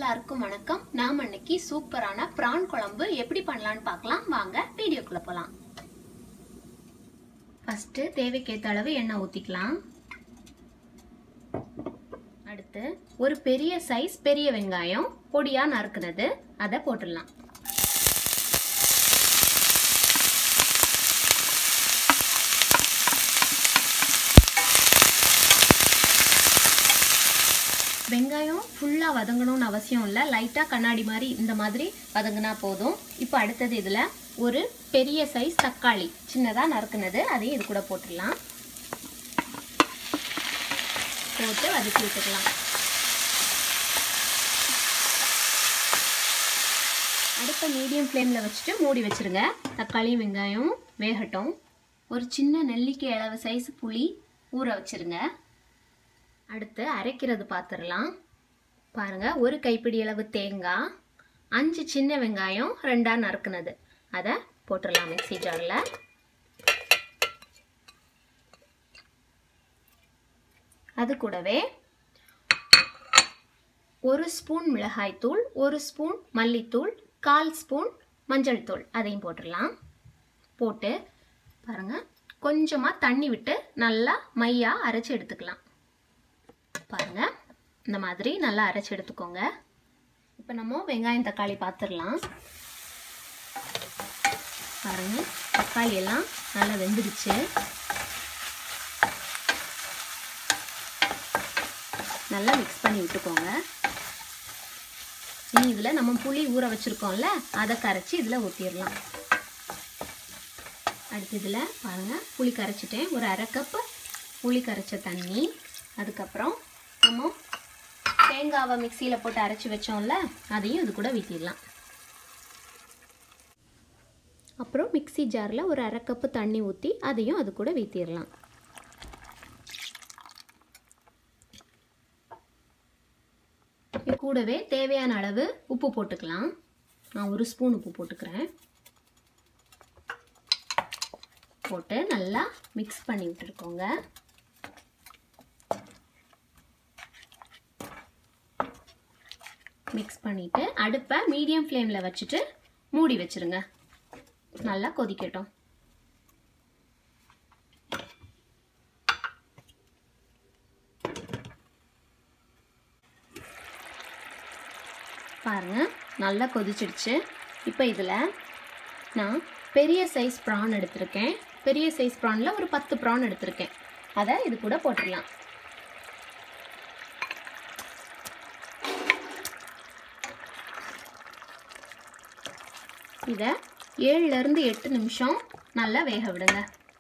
எல்லாருக்கும் வணக்கம் நாம் அன்னைக்கு சூப்பரான பிரான் குழம்பு எப்படி பண்ணலான்னு பார்க்கலாம் வாங்க வீடியோக்குள்ள போகலாம் ஃபஸ்ட்டு தேவைக்கேற்ற அளவு எண்ணெய் ஊற்றிக்கலாம் அடுத்து ஒரு பெரிய சைஸ் பெரிய வெங்காயம் பொடியாக நறுக்குனது அதை போட்டுடலாம் வெங்காயம் ஃபுல்லாக வதங்கணும்னு அவசியம் இல்லை லைட்டாக கண்ணாடி மாதிரி இந்த மாதிரி வதங்கினா போதும் இப்போ அடுத்தது இதில் ஒரு பெரிய சைஸ் தக்காளி சின்னதாக நறுக்குனது அதையும் இது கூட போட்டுடலாம் போட்டு வதக்கி விட்டுக்கலாம் அடுப்பை மீடியம் ஃப்ளேமில் வச்சுட்டு மூடி வச்சுருங்க தக்காளியும் வெங்காயம் வேகட்டும் ஒரு சின்ன நெல்லிக்காய் அளவு சைஸ் புளி ஊற வச்சுருங்க அடுத்து அரைக்கிறது பார்த்துடலாம் பாருங்கள் ஒரு கைப்பிடி அளவு தேங்காய் அஞ்சு சின்ன வெங்காயம் ரெண்டாக நறுக்குனது அதை போட்டுடலாம் மிக்சி ஜாரில் அது கூடவே ஒரு ஸ்பூன் மிளகாய்த்தூள் ஒரு ஸ்பூன் மல்லித்தூள் கால் ஸ்பூன் மஞ்சள் தூள் அதையும் போட்டுடலாம் போட்டு பாருங்கள் கொஞ்சமாக தண்ணி விட்டு நல்லா மையாக அரைச்சி எடுத்துக்கலாம் பாருங்க இந்த மாதிரி நல்லா அரைச்சி எடுத்துக்கோங்க இப்போ நம்ம வெங்காயம் தக்காளி பார்த்துடலாம் பாருங்க தக்காளி எல்லாம் நல்லா வெந்துடுச்சு நல்லா மிக்ஸ் பண்ணி விட்டுக்கோங்க இனி இதில் நம்ம புளி ஊற வச்சுருக்கோம்ல அதை கரைச்சி இதில் ஊற்றிடலாம் அடுத்து இதில் பாருங்கள் புளி கரைச்சிட்டேன் ஒரு அரை கப்பு புளி கரைச்ச தண்ணி அதுக்கப்புறம் நம்ம தேங்காவை மிக்சியில் போட்டு அரைச்சி வச்சோம்ல அதையும் இது கூட ஊற்றிடலாம் அப்புறம் மிக்சி ஜாரில் ஒரு அரை கப்பு தண்ணி ஊற்றி அதையும் அது கூட ஊற்றிடலாம் கூடவே தேவையான அளவு உப்பு போட்டுக்கலாம் நான் ஒரு ஸ்பூன் உப்பு போட்டுக்கிறேன் போட்டு நல்லா மிக்ஸ் பண்ணி விட்டுருக்கோங்க மிக்ஸ் பண்ணிவிட்டு அடுப்பை மீடியம் ஃப்ளேமில் வச்சுட்டு மூடி வச்சுருங்க நல்லா கொதிக்கட்டும் பாருங்கள் நல்லா கொதிச்சிடுச்சு இப்போ இதில் நான் பெரிய சைஸ் ப்ரான் எடுத்திருக்கேன் பெரிய சைஸ் ப்ரானில் ஒரு பத்து ப்ரான் எடுத்திருக்கேன் அதை இது கூட போட்டுடலாம் இதை ஏழுலேருந்து எட்டு நிமிஷம் நல்லா வேக விடுங்க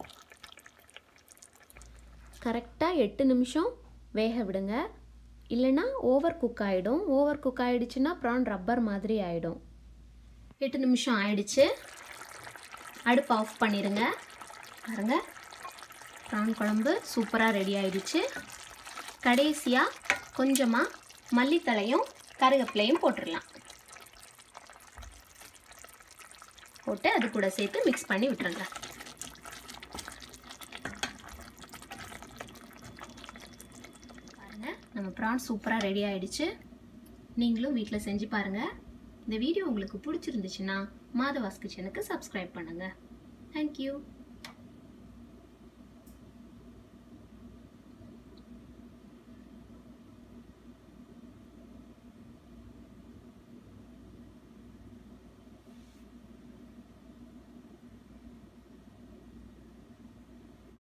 கரெக்டாக எட்டு நிமிஷம் வேக விடுங்க இல்லைன்னா ஓவர் குக் ஆகிடும் ஓவர் குக் ஆகிடுச்சுன்னா ப்ரான் ரப்பர் மாதிரி ஆகிடும் எட்டு நிமிஷம் ஆயிடுச்சு அடுப்பு ஆஃப் பண்ணிடுங்க பாருங்க ப்ரான் குழம்பு சூப்பராக ரெடி ஆயிடுச்சு கடைசியாக கொஞ்சமாக மல்லித்தலையும் கருவேப்பிலையும் போட்டுடலாம் போட்டு அது கூட சேர்த்து மிக்ஸ் பண்ணி விட்டுருங்க பாருங்கள் நம்ம ப்ரான் சூப்பராக ரெடி ஆகிடுச்சு நீங்களும் வீட்டில் செஞ்சு பாருங்கள் இந்த வீடியோ உங்களுக்கு பிடிச்சிருந்துச்சுன்னா மாதவாஸ் கிச்சனுக்கு சப்ஸ்கிரைப் பண்ணுங்கள் தேங்க்யூ